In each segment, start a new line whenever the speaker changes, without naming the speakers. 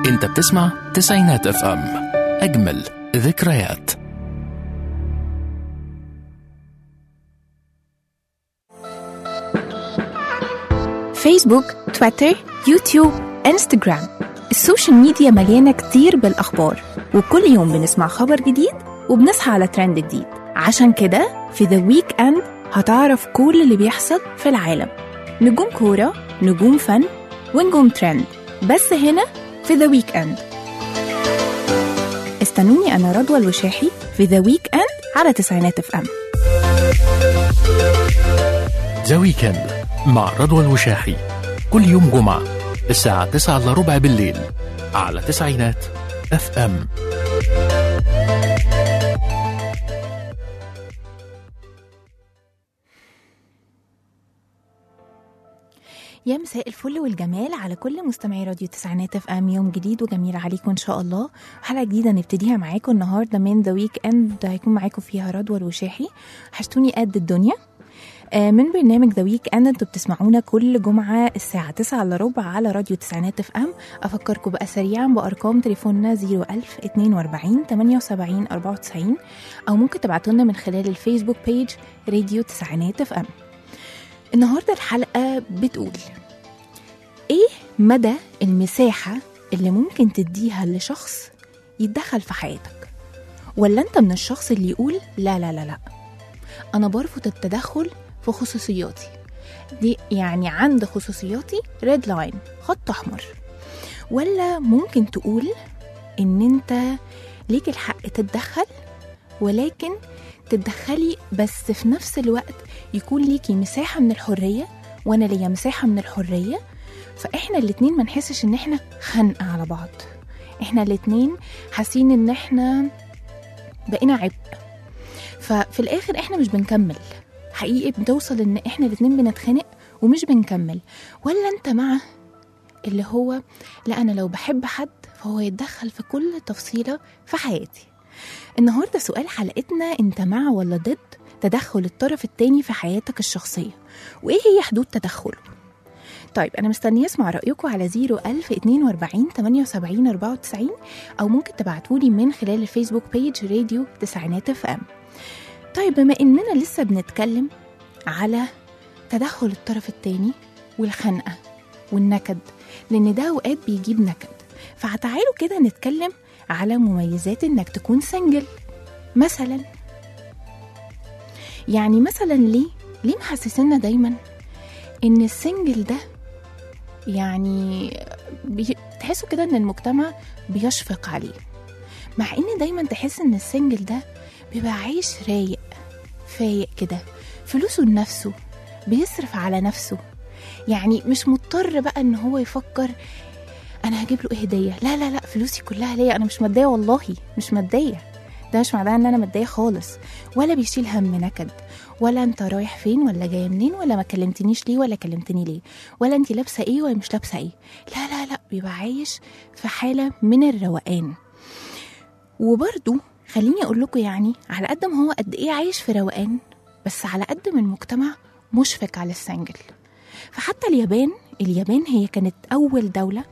انت بتسمع تسعينات اف ام اجمل ذكريات
فيسبوك تويتر يوتيوب انستغرام السوشيال ميديا مليانة كتير بالأخبار وكل يوم بنسمع خبر جديد وبنصحى على ترند جديد عشان كده في ذا ويك اند هتعرف كل اللي بيحصل في العالم نجوم كورة نجوم فن ونجوم ترند بس هنا في ذا ويك اند استنوني أنا رضوى الوشاحي في ذا ويك اند على تسعينات اف ام
ذا ويكند مع رضوى الوشاحي كل يوم جمعة الساعة 9 إلا ربع بالليل على تسعينات اف ام
يا مساء الفل والجمال على كل مستمعي راديو تسعينات اف ام يوم جديد وجميل عليكم ان شاء الله حلقه جديده نبتديها معاكم النهارده من ذا ويك اند هيكون معاكم فيها رضوى الوشاحي حشتوني قد الدنيا آه، من برنامج ذا ويك اند انتوا بتسمعونا كل جمعه الساعه 9 الا ربع على راديو تسعينات اف ام افكركم بقى سريعا بارقام تليفوننا 01000 42 78 94 او ممكن تبعتوا لنا من خلال الفيسبوك بيج راديو تسعينات اف ام النهارده الحلقه بتقول ايه مدى المساحه اللي ممكن تديها لشخص يتدخل في حياتك ولا انت من الشخص اللي يقول لا لا لا لا انا برفض التدخل في خصوصياتي دي يعني عند خصوصياتي ريد لاين خط احمر ولا ممكن تقول ان انت ليك الحق تتدخل ولكن تتدخلي بس في نفس الوقت يكون ليكي مساحة من الحرية وانا ليا مساحة من الحرية فاحنا الاتنين ما نحسش ان احنا خنقة على بعض احنا الاتنين حاسين ان احنا بقينا عبء ففي الاخر احنا مش بنكمل حقيقي بتوصل ان احنا الاتنين بنتخانق ومش بنكمل ولا انت مع اللي هو لا انا لو بحب حد فهو يتدخل في كل تفصيلة في حياتي النهاردة سؤال حلقتنا انت مع ولا ضد تدخل الطرف التاني في حياتك الشخصية وايه هي حدود تدخله طيب انا مستنيه اسمع رايكم على 01042 78 94 او ممكن تبعتولي من خلال الفيسبوك بيج راديو تسعينات اف ام طيب بما اننا لسه بنتكلم على تدخل الطرف التاني والخنقه والنكد لان ده اوقات بيجيب نكد فتعالوا كده نتكلم على مميزات انك تكون سنجل مثلا يعني مثلا ليه ليه محسسنا دايما ان السنجل ده يعني بي- تحسوا كده ان المجتمع بيشفق عليه مع ان دايما تحس ان السنجل ده بيبقى عايش رايق فايق كده فلوسه لنفسه بيصرف على نفسه يعني مش مضطر بقى ان هو يفكر انا هجيب له ايه هديه لا لا لا فلوسي كلها ليا انا مش ماديه والله مش ماديه ده مش معناه ان انا ماديه خالص ولا بيشيل هم نكد ولا انت رايح فين ولا جاي منين ولا ما كلمتنيش ليه ولا كلمتني ليه ولا انت لابسه ايه ولا مش لابسه ايه لا لا لا بيبقى عايش في حاله من الروقان وبرده خليني اقول لكم يعني على قد ما هو قد ايه عايش في روقان بس على قد ما المجتمع مشفق على السنجل فحتى اليابان اليابان هي كانت اول دوله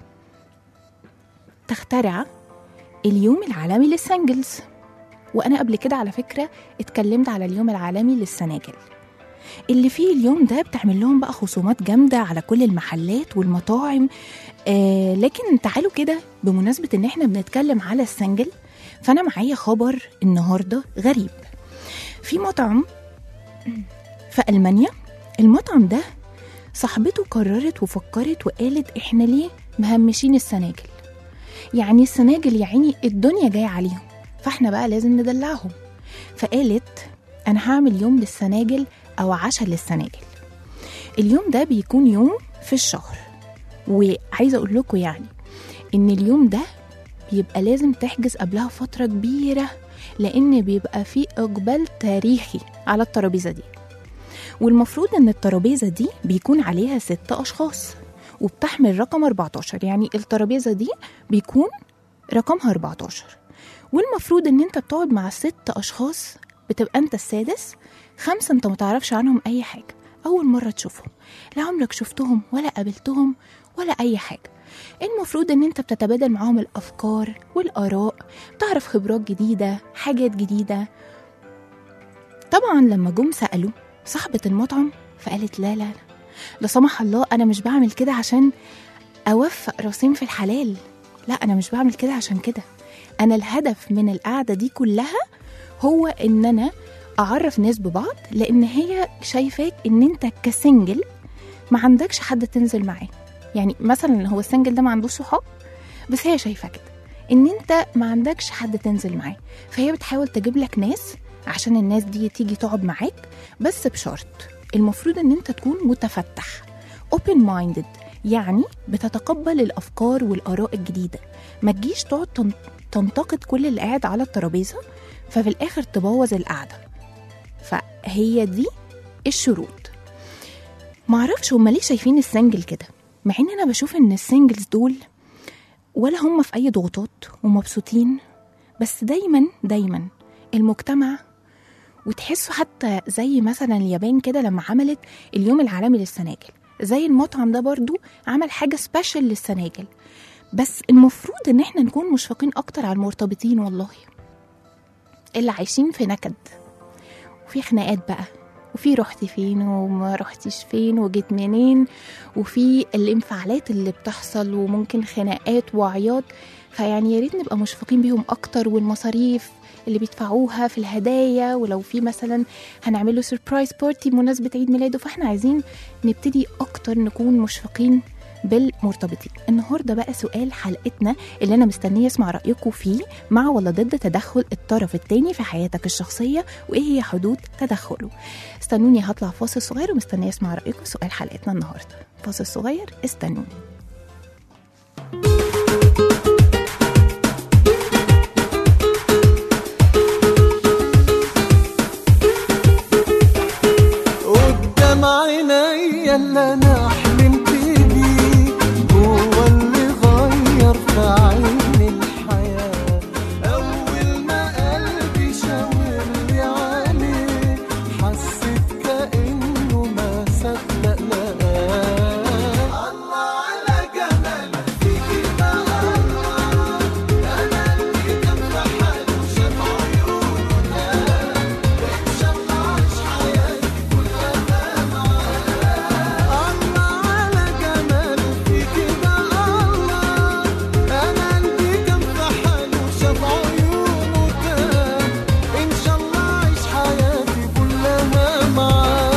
تخترع اليوم العالمي للسنجلز وانا قبل كده على فكره اتكلمت على اليوم العالمي للسناجل اللي فيه اليوم ده بتعمل لهم بقى خصومات جامده على كل المحلات والمطاعم آه لكن تعالوا كده بمناسبه ان احنا بنتكلم على السنجل فانا معايا خبر النهارده غريب في مطعم في المانيا المطعم ده صاحبته قررت وفكرت وقالت احنا ليه مهمشين السناجل يعني السناجل يا عيني الدنيا جايه عليهم فاحنا بقى لازم ندلعهم فقالت انا هعمل يوم للسناجل او عشاء للسناجل اليوم ده بيكون يوم في الشهر وعايزه اقول لكم يعني ان اليوم ده بيبقى لازم تحجز قبلها فتره كبيره لان بيبقى فيه اقبال تاريخي على الترابيزه دي والمفروض ان الترابيزه دي بيكون عليها ست اشخاص وبتحمل رقم 14 يعني الترابيزه دي بيكون رقمها 14 والمفروض ان انت بتقعد مع ست اشخاص بتبقى انت السادس خمسه انت متعرفش عنهم اي حاجه أول مرة تشوفهم لا عمرك شفتهم ولا قابلتهم ولا أي حاجة المفروض ان انت بتتبادل معاهم الافكار والاراء بتعرف خبرات جديده حاجات جديده طبعا لما جم سالوا صاحبه المطعم فقالت لا لا لا لا سمح الله انا مش بعمل كده عشان اوفق راسين في الحلال لا انا مش بعمل كده عشان كده انا الهدف من القعده دي كلها هو ان انا اعرف ناس ببعض لان هي شايفاك ان انت كسنجل ما عندكش حد تنزل معاه يعني مثلا هو السنجل ده ما عندوش صحاب بس هي شايفه كده ان انت ما عندكش حد تنزل معاه فهي بتحاول تجيب لك ناس عشان الناس دي تيجي تقعد معاك بس بشرط المفروض ان انت تكون متفتح open minded يعني بتتقبل الافكار والاراء الجديده ما تجيش تقعد تن- تنتقد كل اللي قاعد على الترابيزه ففي الاخر تبوظ القعده فهي دي الشروط معرفش هما ليه شايفين السنجل كده مع ان انا بشوف ان السنجلز دول ولا هم في اي ضغوطات ومبسوطين بس دايما دايما المجتمع وتحسوا حتى زي مثلا اليابان كده لما عملت اليوم العالمي للسناجل زي المطعم ده برضو عمل حاجة سبيشال للسناجل بس المفروض ان احنا نكون مشفقين اكتر على المرتبطين والله اللي عايشين في نكد وفي خناقات بقى وفي رحتي فين وما رحتيش فين وجيت منين وفي الانفعالات اللي بتحصل وممكن خناقات وعياط فيعني يا ريت نبقى مشفقين بيهم اكتر والمصاريف اللي بيدفعوها في الهدايا ولو في مثلا هنعمله سربرايز بارتي بمناسبة عيد ميلاده فاحنا عايزين نبتدي اكتر نكون مشفقين بالمرتبطين النهارده بقى سؤال حلقتنا اللي انا مستنيه اسمع رايكم فيه مع ولا ضد تدخل الطرف التاني في حياتك الشخصيه وايه هي حدود تدخله استنوني هطلع فاصل صغير ومستنيه اسمع رايكم في سؤال حلقتنا النهارده فاصل صغير استنوني
قدام عينيا اللي انا حلمت بيه هو اللي غير في عيني الحياة اول ما قلبي شاور لي عليه حسيت كأنه ما صدق لقاه الله على جمالك فيكي بقى الله انا اللي كان في حاله شاف عيونه ان شاء الله عيش حياتي كلها الله على جمال فيكي بقى الله انا قلبي كان في حاله شاف عيونه تاه ان شاء الله عيش حياتي كلها معاه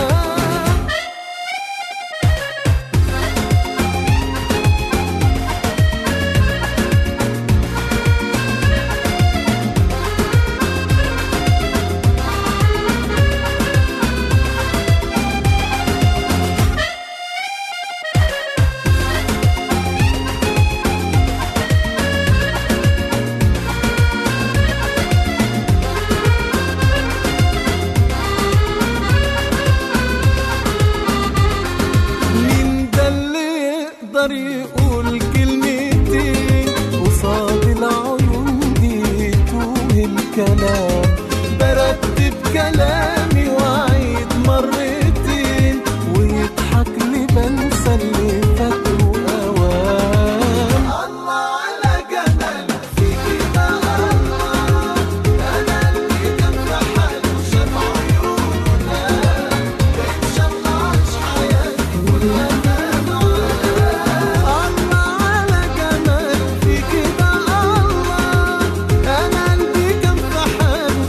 مين ده اللي يقدر يقول كلمتين قصاد العيون دي توه الكلام برتب كلامي واعيد مرتين ويضحك لي بنسى اللي فات واوام الله على جمالك فيكي بقى الله انا اللي كان في حاله شاف عيونه ان شاء الله عيش حياتي كلها معاه الله على جمالك فيكي بقى الله انا قلبي كان في حاله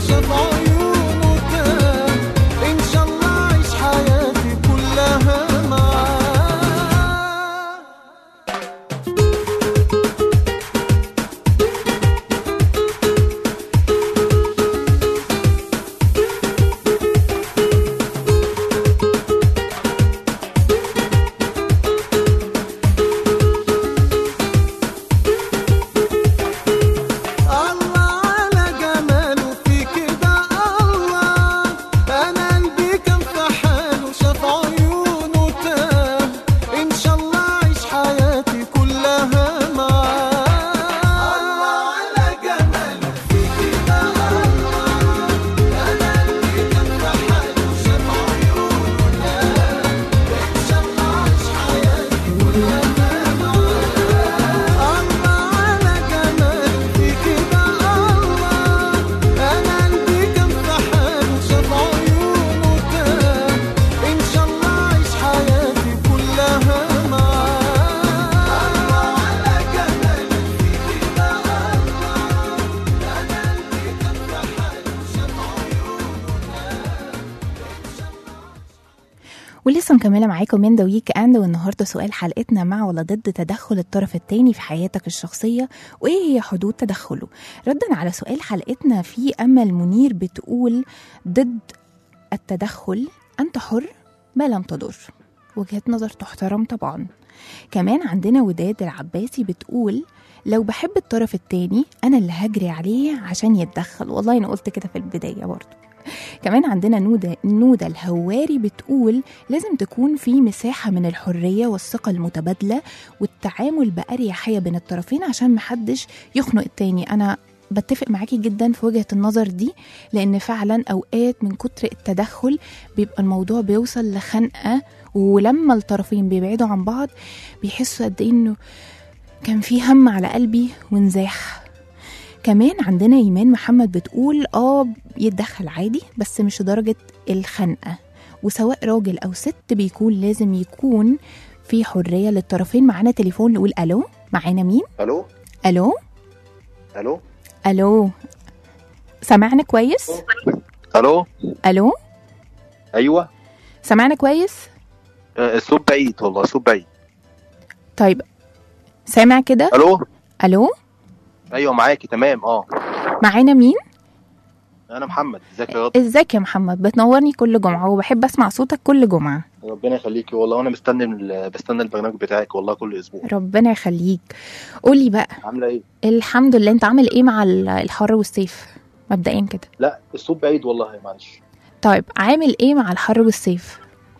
مكملة معاكم من ذا ويك اند والنهاردة سؤال حلقتنا مع ولا ضد تدخل الطرف التاني في حياتك الشخصية وإيه هي حدود تدخله ردا على سؤال حلقتنا في أمل منير بتقول ضد التدخل أنت حر ما لم تضر وجهة نظر تحترم طبعا كمان عندنا وداد العباسي بتقول لو بحب الطرف التاني أنا اللي هجري عليه عشان يتدخل والله أنا قلت كده في البداية برضه كمان عندنا نودة نودة الهواري بتقول لازم تكون في مساحة من الحرية والثقة المتبادلة والتعامل بأريحية بين الطرفين عشان محدش يخنق التاني أنا بتفق معاكي جدا في وجهة النظر دي لأن فعلا أوقات من كتر التدخل بيبقى الموضوع بيوصل لخنقة ولما الطرفين بيبعدوا عن بعض بيحسوا قد إيه إنه كان في هم على قلبي ونزاح كمان عندنا ايمان محمد بتقول اه يتدخل عادي بس مش درجة الخنقة وسواء راجل او ست بيكون لازم يكون في حرية للطرفين معانا تليفون نقول الو معانا مين
الو
الو
الو
الو سمعنا كويس
الو
الو
ايوه
سمعنا كويس
آه، الصوت بعيد والله الصوت بعيد
طيب سامع كده
الو
الو
ايوه معاكي تمام اه
معانا مين
انا محمد ازيك يا رب
ازيك يا محمد بتنورني كل جمعة وبحب اسمع صوتك كل جمعة
ربنا يخليكي والله وانا مستني ال- بستنى البرنامج بتاعك والله كل اسبوع
ربنا يخليك قولي بقى
عامله ايه
الحمد لله انت عامل ايه مع ال- الحر والصيف مبدئيا كده
لا الصوت بعيد والله معلش
طيب عامل ايه مع الحر والصيف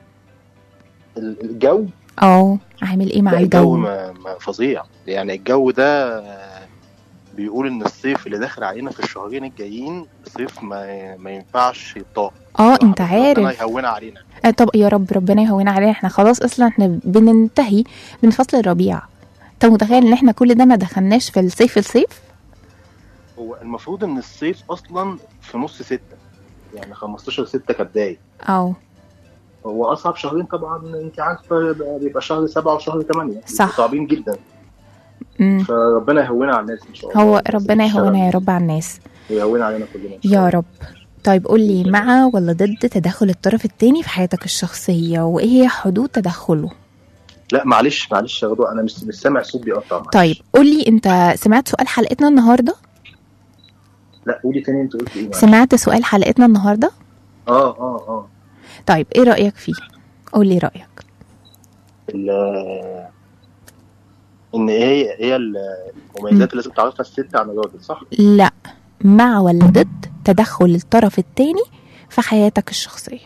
ال- الجو
اه عامل ايه مع
لا، الجو
الجو
ما ما فظيع يعني الجو ده آه، بيقول ان الصيف اللي داخل علينا في الشهرين الجايين صيف ما ما ينفعش يطاق
اه انت
ربنا
عارف
يهونها علينا
آه طب يا رب ربنا يهون علينا احنا خلاص اصلا احنا بننتهي من فصل الربيع انت متخيل ان احنا كل ده ما دخلناش في الصيف الصيف
هو المفروض ان الصيف اصلا في نص ستة يعني 15 ستة كبداية
اه
هو اصعب شهرين طبعا انت عارفه بيبقى- بيبقى شهر سبعة وشهر ثمانية
صح.
صعبين جدا
امم
فربنا يهونها على الناس ان شاء الله
هو
الناس
ربنا
اللي بتشتغل
يهونها يا رب على الناس
ويهونها علينا كلنا إن شاء
يا
الله.
رب طيب قولي مع ولا ضد تدخل الطرف التاني في حياتك الشخصية وايه هي حدود تدخله
لا معلش معلش يا غدوة انا مش مش سامع الصوت بيقطع معلش.
طيب قولي انت سمعت سؤال حلقتنا النهارده
لا قولي تاني انت قلت ايه معلش.
سمعت سؤال حلقتنا النهارده
اه اه اه
طيب ايه رأيك فيه قولي رأيك
ال- ان هي هي المميزات اللي لازم تعرفها الست عن الراجل صح؟
لا مع ولا ضد تدخل الطرف التاني في حياتك الشخصية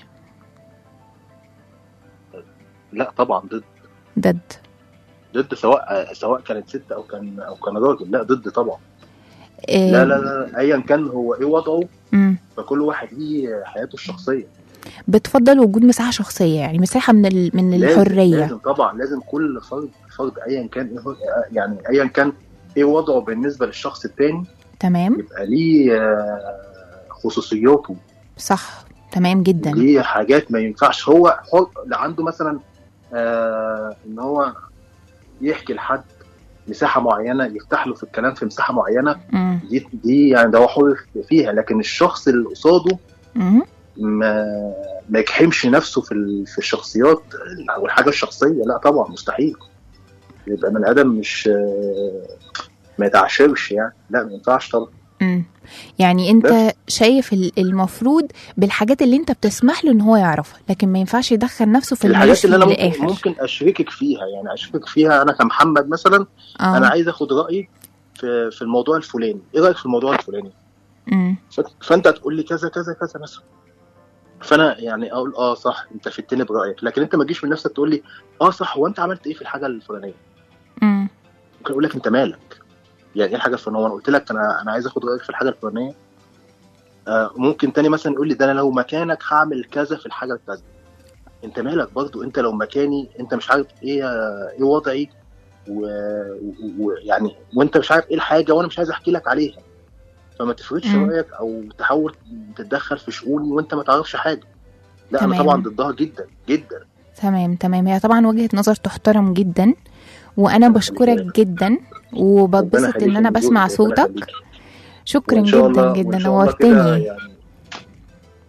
لا طبعا ضد
ضد
ضد سواء سواء كانت ست او كان او كان راجل لا ضد طبعا
إيه
لا لا لا ايا كان هو ايه وضعه
مم.
فكل واحد ليه حياته الشخصيه
بتفضل وجود مساحة شخصية يعني مساحة من ال... من
لازم
الحرية
لازم طبعا لازم كل فرد فرد ايا كان ايه هو- يعني ايا كان ايه وضعه بالنسبه للشخص التاني
تمام
يبقى ليه آه، خصوصياته
صح تمام جدا
ليه حاجات ما ينفعش هو حر اللي عنده مثلا آه ان هو يحكي لحد مساحه معينه يفتح له في الكلام في مساحه معينه
مم.
دي دي يعني ده هو حر فيها لكن الشخص اللي قصاده
مم.
ما ما يجحمش نفسه في ال- في الشخصيات او الحاجه الشخصيه لا طبعا مستحيل يبقى من ادم مش آه، ما يتعاشرش يعني لا ما ينفعش طبعا
مم. يعني انت
بس.
شايف ال- المفروض بالحاجات اللي انت بتسمح له ان هو يعرفها لكن ما ينفعش يدخل نفسه في
الحاجات اللي انا ممكن
للاخر
ممكن اشركك فيها يعني اشركك فيها انا كمحمد مثلا
اه
انا عايز اخد رايك في في الموضوع الفلاني ايه رايك في الموضوع الفلاني
مم.
ف- فانت هتقول لي كذا كذا كذا مثلا فانا يعني اقول اه صح انت فدتني برايك لكن انت ما تجيش من نفسك تقول لي اه صح هو انت عملت ايه في الحاجه الفلانيه
مم.
ممكن اقول لك انت مالك يعني ايه الحاجه الفلانيه وانا قلت لك انا انا عايز اخد رايك في الحاجه الفلانيه آه ممكن تاني مثلا يقول لي ده انا لو مكانك هعمل كذا في الحاجه الكذا انت مالك برضو انت لو مكاني انت مش عارف ايه آه، ايه وضعي ويعني و... يعني وانت مش عارف ايه الحاجه وانا مش عايز احكي لك عليها فما تفرضش
مم.
رايك او تحاول تتدخل في شؤوني وانت ما تعرفش حاجه لا
تمام.
انا طبعا ضدها جدا جدا
تمام تمام هي طبعا وجهة نظر تحترم جدا وانا
ربنا
بشكرك
يخليك.
جدا
ربنا
وبتبسط
يخليك
ان انا
يا
بسمع
نجوى، ربنا
صوتك
يخليك.
شكرا
وإن شاء
جدا
الله-
جدا
وإن شاء الله كده
نورتني
يعني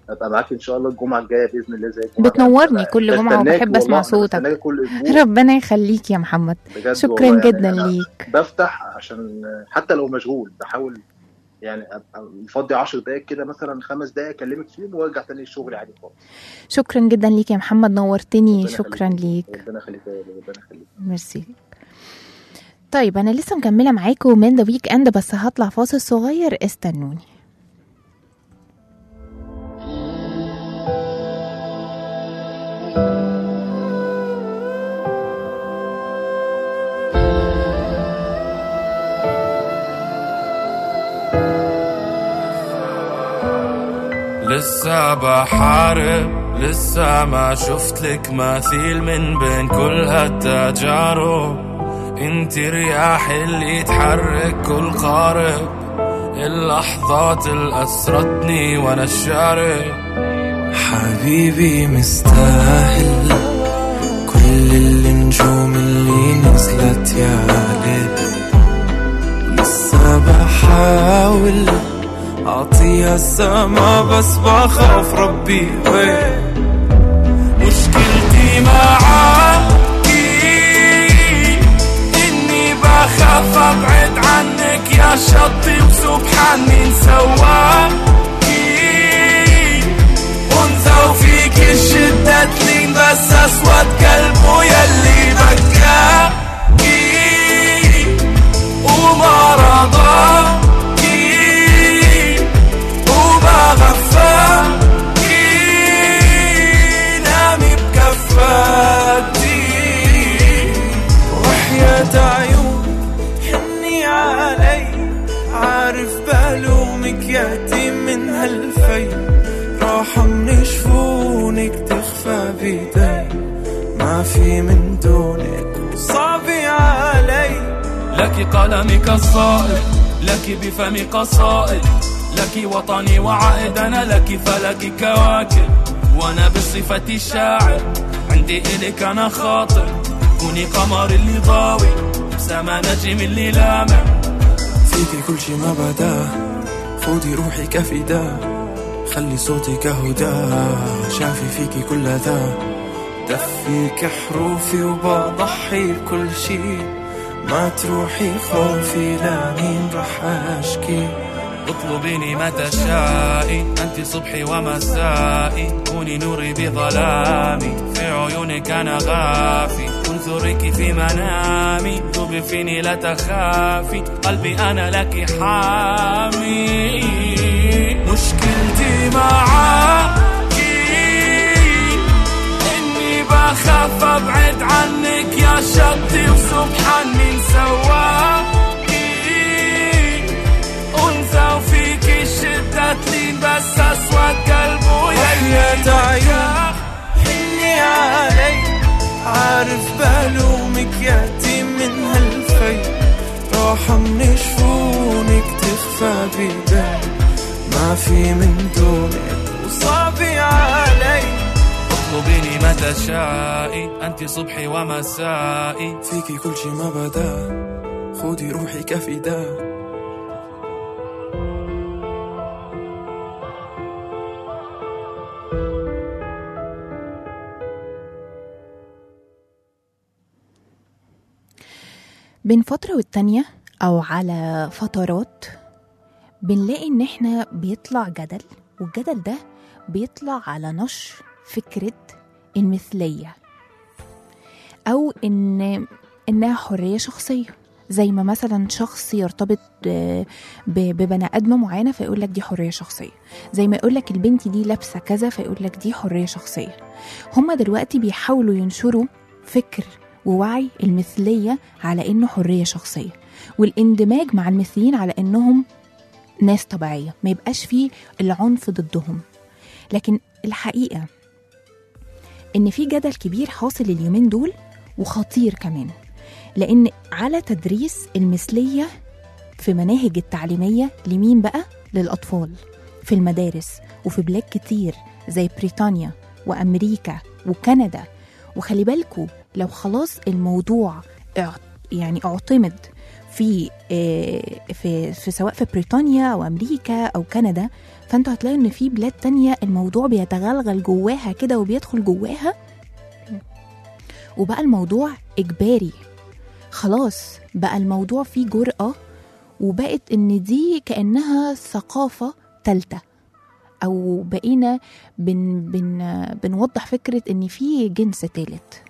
ابقى معاك ان شاء الله الجمعه الجايه باذن الله زي الجمعه
بتنورني
بقى-
كل جمعة
بستناك
وبحب أسمع
والله، أنا
صوتك.
بستناك كل اسبوع
ربنا يخليك يا محمد
بجد
شكرا
والله يعني
جدا
أنا
ليك
بفتح عشان حتى لو مشغول بحاول يعني ابقى مفضي 10 دقايق كده مثلا خمس دقايق اكلمك فيهم وارجع تاني الشغل عادي خالص
شكرا جدا ليك يا محمد نورتني
ربنا
شكرا
يخليك.
ليك
ربنا يخليك يا رب، ربنا يخليك
ميرسي طيب انا لسه مكمله معاكم من ذا ويك اند بس هطلع فاصل صغير استنوني
لسه بحارب لسه ما شفت لك مثيل من بين كل هالتجارب انت رياح اللي تحرك كل قارب اللحظات اللي أسرتني وانا الشارب
حبيبي مستاهل كل النجوم اللي نزلت يا ليل لسه بحاول أعطيها السما بس بخاف ربي وين
مشكلتي معاكي اني بخاف ابعد عنك يا شطي وسبحان مين سواكي انثى وفيك الشدة تلين بس اسود قلبه يلي بكاكي وما رضاكي وما غفاكي نامي بكفاتي
وحياة عيون حني علي عارف بلومك ياتي من هالفي راحة من شفونك تخفى بيدي ما في من دونك وصعبي علي
لك قلمك الصائب لك بفمي قصائد لك وطني وعائد أنا لك فلك كواكب وأنا بصفتي الشاعر عندي إلك أنا خاطر كوني قمر اللي ضاوي سما نجم اللي لامع
فيكي كل شي ما بدا خودي روحي كفدا خلي صوتي كهدى شافي فيكي كل ذا دفيك حروفي وبضحي بكل شي ما تروحي خوفي لا مين رح اشكي
اطلبيني ما تشائي أنت صبحي ومسائي كوني نوري بظلامي في عيونك أنا غافي انظرك في منامي ذوبي فيني لا تخافي قلبي أنا لك حامي مشكلتي معاكي إني بخاف أبعد عنك يا شطي وسبحان من سواكي أنثى وفيك الشدة تلين بس أسود قلبه
وحياة عيون حني علي عارف بلومك ياتي من هالفي راحة من شفونك تخفى بيدي ما في من دونك وصعبي علي
اطلبيني ما تشائي أنت صبحي ومسائي
فيكي كل شي ما بدا خودي روحي كفدا
بين فترة والتانية أو على فترات بنلاقي إن إحنا بيطلع جدل والجدل ده بيطلع على نشر فكرة المثلية أو إن إنها حرية شخصية زي ما مثلا شخص يرتبط ب- ب- ببني آدمة معينة فيقول لك دي حرية شخصية زي ما يقول لك البنت دي لابسة كذا فيقول لك دي حرية شخصية هما دلوقتي بيحاولوا ينشروا فكر ووعي المثلية على إنه حرية شخصية والاندماج مع المثليين على إنهم ناس طبيعية ما يبقاش فيه العنف ضدهم لكن الحقيقة إن في جدل كبير حاصل اليومين دول وخطير كمان لأن على تدريس المثلية في مناهج التعليمية لمين بقى؟ للأطفال في المدارس وفي بلاد كتير زي بريطانيا وأمريكا وكندا وخلي بالكوا لو خلاص الموضوع اع- يعني اعتمد في آه، في في سواء في بريطانيا او امريكا او كندا فانتوا هتلاقوا ان في بلاد تانية الموضوع بيتغلغل جواها كده وبيدخل جواها وبقى الموضوع اجباري خلاص بقى الموضوع فيه جرأة وبقت ان دي كأنها ثقافة تالتة او بقينا بن بن بنوضح فكرة ان في جنس تالت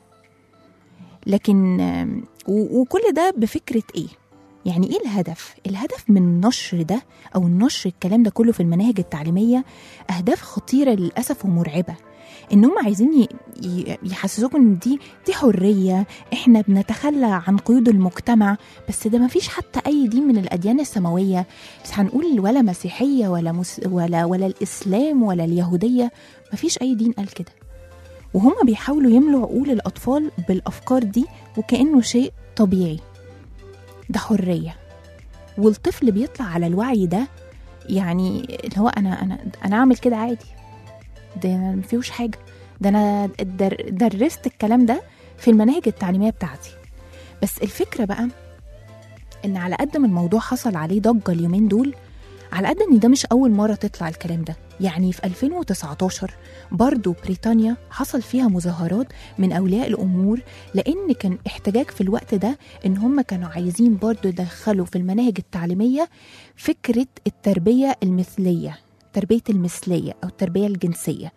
لكن آم، و- وكل ده بفكرة ايه يعني ايه الهدف الهدف من النشر ده او النشر الكلام ده كله في المناهج التعليمية اهداف خطيرة للاسف ومرعبة ان هم عايزين ي- ي- يحسسوكم ان دي دي حرية احنا بنتخلى عن قيود المجتمع بس ده ما فيش حتى اي دين من الاديان السماوية بس هنقول ولا مسيحية ولا مس ولا ولا الاسلام ولا اليهودية ما فيش اي دين قال كده وهم بيحاولوا يملوا عقول الأطفال بالأفكار دي وكأنه شيء طبيعي ده حرية والطفل بيطلع على الوعي ده يعني اللي هو أنا أنا أنا أعمل كده عادي ده ما فيهوش حاجة ده أنا در درست الكلام ده في المناهج التعليمية بتاعتي بس الفكرة بقى إن على قد ما الموضوع حصل عليه ضجة اليومين دول على قد ان ده مش اول مره تطلع الكلام ده يعني في 2019 برضو بريطانيا حصل فيها مظاهرات من اولياء الامور لان كان احتجاج في الوقت ده ان هم كانوا عايزين برضو يدخلوا في المناهج التعليميه فكره التربيه المثليه تربيه المثليه او التربيه الجنسيه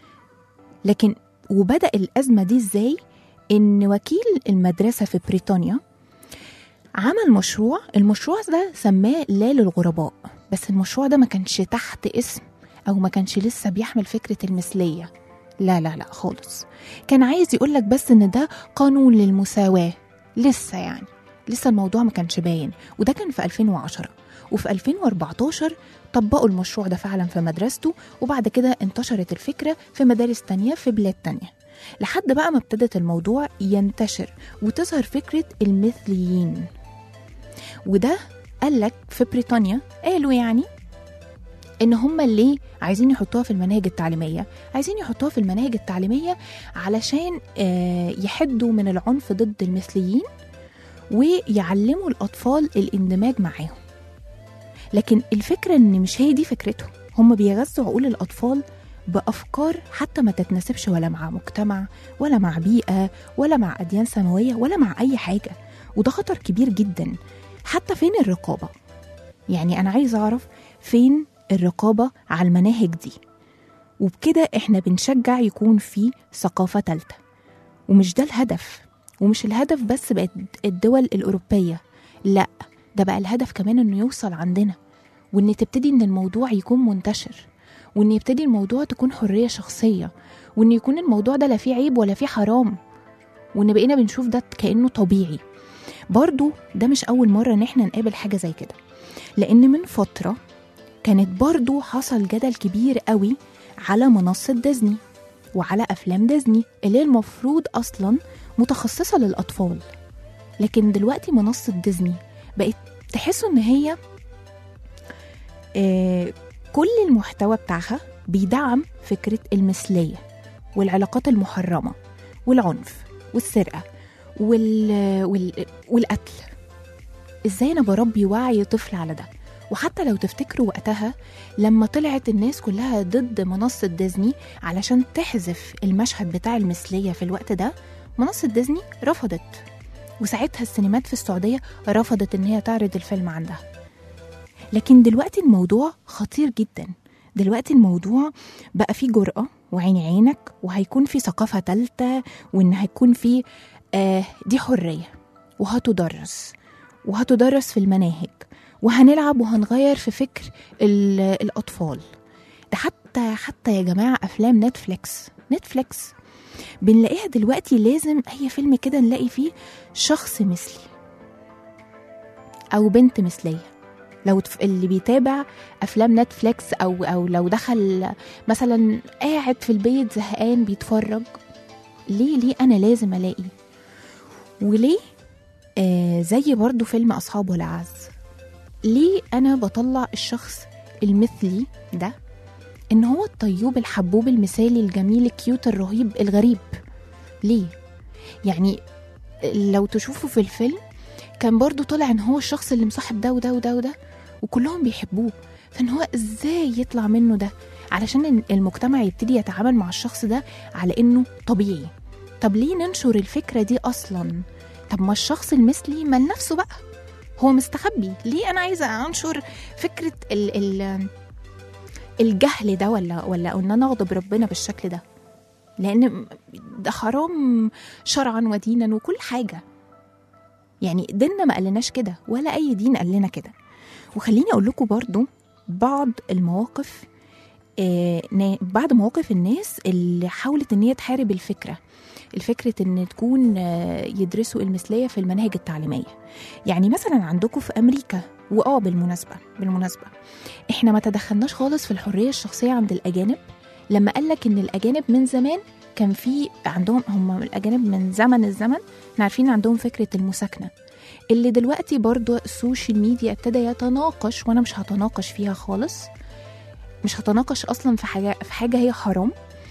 لكن وبدا الازمه دي ازاي ان وكيل المدرسه في بريطانيا عمل مشروع المشروع ده سماه لا للغرباء بس المشروع ده ما كانش تحت اسم او ما كانش لسه بيحمل فكره المثليه لا لا لا خالص كان عايز يقولك بس ان ده قانون للمساواه لسه يعني لسه الموضوع ما كانش باين وده كان في 2010 وفي 2014 طبقوا المشروع ده فعلا في مدرسته وبعد كده انتشرت الفكرة في مدارس تانية في بلاد تانية لحد بقى ما ابتدت الموضوع ينتشر وتظهر فكرة المثليين وده قال لك في بريطانيا قالوا يعني ان هم اللي عايزين يحطوها في المناهج التعليميه عايزين يحطوها في المناهج التعليميه علشان آه، يحدوا من العنف ضد المثليين ويعلموا الاطفال الاندماج معاهم لكن الفكره ان مش هي دي فكرتهم هم بيغذوا عقول الاطفال بافكار حتى ما تتناسبش ولا مع مجتمع ولا مع بيئه ولا مع اديان سماويه ولا مع اي حاجه وده خطر كبير جدا حتى فين الرقابه يعني انا عايز اعرف فين الرقابه على المناهج دي وبكده احنا بنشجع يكون في ثقافه ثالثه ومش ده الهدف ومش الهدف بس بقت الدول الاوروبيه لا ده بقى الهدف كمان انه يوصل عندنا وان تبتدي ان الموضوع يكون منتشر وان يبتدي الموضوع تكون حريه شخصيه وان يكون الموضوع ده لا فيه عيب ولا فيه حرام وان بقينا بنشوف ده كانه طبيعي برضو ده مش اول مره ان احنا نقابل حاجه زي كده لان من فتره كانت برضو حصل جدل كبير قوي على منصه ديزني وعلى افلام ديزني اللي هي المفروض اصلا متخصصه للاطفال لكن دلوقتي منصه ديزني بقت تحسوا ان هي آه كل المحتوى بتاعها بيدعم فكره المثليه والعلاقات المحرمه والعنف والسرقه وال... وال... والقتل ازاي انا بربي وعي طفل على ده وحتى لو تفتكروا وقتها لما طلعت الناس كلها ضد منصة ديزني علشان تحذف المشهد بتاع المثلية في الوقت ده منصة ديزني رفضت وساعتها السينمات في السعودية رفضت إن هي تعرض الفيلم عندها لكن دلوقتي الموضوع خطير جدا دلوقتي الموضوع بقى فيه جرأة وعين عينك وهيكون في ثقافة تالتة وإن هيكون في آه دي حرية وهتدرس وهتدرس في المناهج وهنلعب وهنغير في فكر ال- الأطفال ده حتى حتى يا جماعة أفلام نتفليكس نتفليكس بنلاقيها دلوقتي لازم أي فيلم كده نلاقي فيه شخص مثلي أو بنت مثلية لو تف- اللي بيتابع افلام نتفليكس او او لو دخل مثلا قاعد في البيت زهقان بيتفرج ليه ليه انا لازم الاقي وليه آه زي برضو فيلم اصحاب والعز ليه انا بطلع الشخص المثلي ده ان هو الطيوب الحبوب المثالي الجميل الكيوت الرهيب الغريب ليه يعني لو تشوفوا في الفيلم كان برضو طلع ان هو الشخص اللي مصاحب ده وده وده وده وكلهم بيحبوه فان هو ازاي يطلع منه ده علشان المجتمع يبتدي يتعامل مع الشخص ده على انه طبيعي طب ليه ننشر الفكرة دي اصلا طب ما الشخص المثلي ما لنفسه بقى هو مستخبي ليه انا عايزه انشر فكره ال ال الجهل ده ولا ولا ان انا اغضب ربنا بالشكل ده لان ده حرام شرعا ودينا وكل حاجه يعني ديننا ما قالناش كده ولا اي دين قال لنا كده وخليني اقول لكم برضو بعض المواقف آه نا- بعض مواقف الناس اللي حاولت ان هي تحارب الفكره الفكرة ان تكون آه، يدرسوا المثلية في المناهج التعليمية يعني مثلا عندكم في امريكا واه بالمناسبة بالمناسبة احنا ما تدخلناش خالص في الحرية الشخصية عند الاجانب لما قالك ان الاجانب من زمان كان في عندهم هم الاجانب من زمن الزمن احنا عارفين عندهم فكرة المساكنة اللي دلوقتي برضو السوشيال ميديا ابتدى يتناقش وانا مش هتناقش فيها خالص مش هتناقش اصلا في حاجه في حاجه هي حرام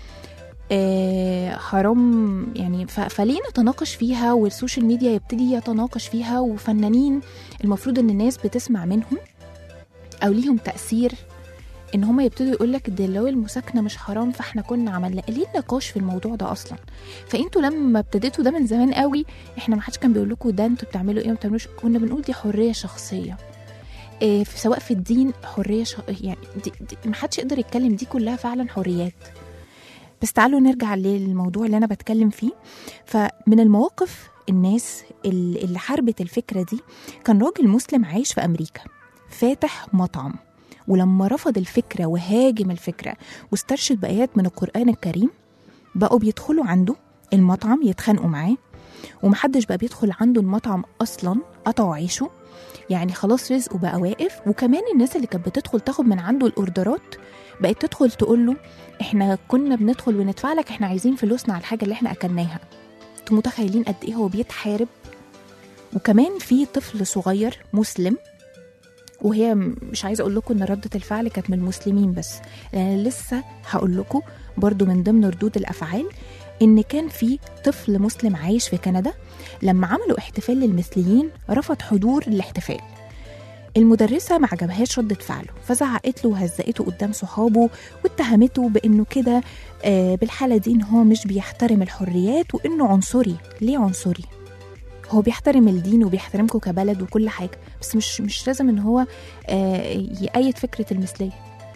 آه حرام يعني ف- فليه نتناقش فيها والسوشيال ميديا يبتدي يتناقش فيها وفنانين المفروض ان الناس بتسمع منهم او ليهم تاثير ان هم يبتدوا يقول لك ده لو المساكنه مش حرام فاحنا كنا عملنا ليه النقاش في الموضوع ده اصلا فانتوا لما ابتديتوا ده من زمان قوي احنا ما حدش كان بيقول لكم ده انتوا بتعملوا ايه وما بتعملوش كنا بنقول دي حريه شخصيه إيه في سواء في الدين حريه ش... يعني دي, دي ما حدش يقدر يتكلم دي كلها فعلا حريات بس تعالوا نرجع للموضوع اللي انا بتكلم فيه فمن المواقف الناس ال- اللي حاربت الفكره دي كان راجل مسلم عايش في امريكا فاتح مطعم ولما رفض الفكره وهاجم الفكره واسترشد بايات من القران الكريم بقوا بيدخلوا عنده المطعم يتخانقوا معاه ومحدش بقى بيدخل عنده المطعم اصلا قطعوا عيشه يعني خلاص رزقه بقى واقف وكمان الناس اللي كانت بتدخل تاخد من عنده الاوردرات بقت تدخل تقول له احنا كنا بندخل وندفع لك احنا عايزين فلوسنا على الحاجه اللي احنا اكلناها انتوا متخيلين قد ايه هو بيتحارب وكمان في طفل صغير مسلم وهي م- مش عايزه اقول لكم ان رده الفعل كانت من المسلمين بس لان لسه هقول لكم برضو من ضمن ردود الافعال ان كان في طفل مسلم عايش في كندا لما عملوا احتفال للمثليين رفض حضور الاحتفال المدرسة ما عجبهاش ردة فعله فزعقت له وهزقته قدام صحابه واتهمته بانه كده آه، بالحالة دي ان هو مش بيحترم الحريات وانه عنصري ليه عنصري هو بيحترم الدين وبيحترمكم كبلد وكل حاجة بس مش مش لازم ان هو آه، يأيد فكرة المثلية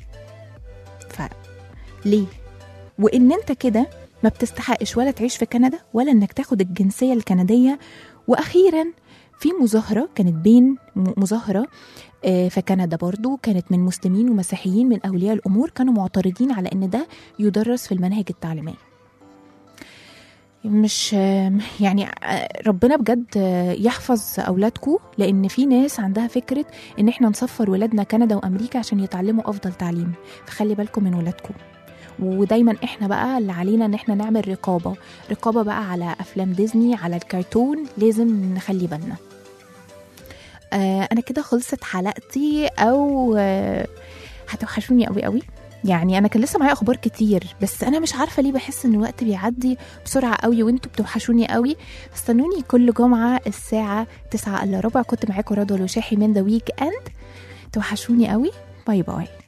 فليه وان انت كده ما بتستحقش ولا تعيش في كندا ولا انك تاخد الجنسية الكندية واخيرا في مظاهرة كانت بين م- مظاهرة آه، في كندا برضو كانت من مسلمين ومسيحيين من أولياء الأمور كانوا معترضين على أن ده يدرس في المناهج التعليمية مش آه، يعني آه، ربنا بجد آه، يحفظ أولادكم لأن في ناس عندها فكرة إن إحنا نسفر ولادنا كندا وأمريكا عشان يتعلموا أفضل تعليم فخلي بالكم من ولادكم ودايما احنا بقى اللي علينا ان احنا نعمل رقابه رقابه بقى على افلام ديزني على الكرتون لازم نخلي بالنا آه انا كده خلصت حلقتي او آه هتوحشوني قوي قوي يعني انا كان لسه معايا اخبار كتير بس انا مش عارفه ليه بحس ان الوقت بيعدي بسرعه قوي وانتوا بتوحشوني قوي استنوني كل جمعه الساعه 9 الا ربع كنت معاكم رضوى الوشاحي من ذا ويك اند توحشوني قوي باي باي